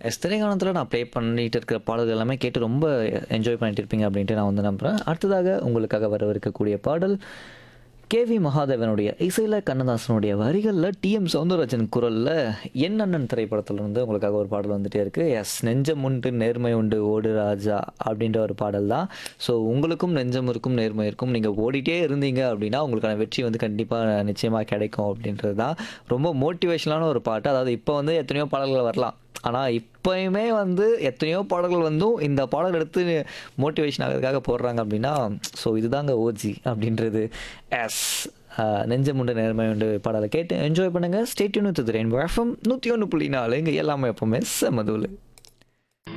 S திரைக்காலத்தில் நான் play பண்ணிட்டு இருக்கிற பாடல்கள் எல்லாமே கேட்டு ரொம்ப என்ஜாய் பண்ணிட்டு இருப்பீங்க அப்படின்ட்டு நான் வந்து நம்புகிறேன் அடுத்ததாக உங்களுக்காக வரவிருக்கக்கூடிய பாடல் கேவி மகாதேவனுடைய இசையில் கண்ணதாசனுடைய வரிகளில் டிஎம் சவுந்தரராஜன் குரலில் என் அண்ணன் திரைப்படத்துல இருந்து உங்களுக்காக ஒரு பாடல் வந்துட்டே இருக்குது எஸ் நெஞ்சம் உண்டு நேர்மை உண்டு ஓடு ராஜா அப்படின்ற ஒரு பாடல் தான் ஸோ உங்களுக்கும் நெஞ்சம் இருக்கும் நேர்மை இருக்கும் நீங்கள் ஓடிட்டே இருந்தீங்க அப்படின்னா உங்களுக்கான வெற்றி வந்து கண்டிப்பாக நிச்சயமாக கிடைக்கும் அப்படின்றது தான் ரொம்ப மோட்டிவேஷனான ஒரு பாட்டு அதாவது இப்போ வந்து எத்தனையோ பாடல்கள் வரலாம் ஆனால் இப்போயுமே வந்து எத்தனையோ பாடல்கள் வந்தும் இந்த பாடல் எடுத்து மோட்டிவேஷன் ஆகிறதுக்காக போடுறாங்க அப்படின்னா ஸோ இதுதாங்க ஓஜி அப்படின்றது எஸ் நெஞ்சம் உண்டு நேர்மை உண்டு பாடலை கேட்டு என்ஜாய் பண்ணுங்கள் ஸ்டேட்யூன் வித் ரெயின்போ எஃப்எம் நூற்றி ஒன்று புள்ளி நாலு இங்கே எல்லாமே எப்பவுமே செமதுவில்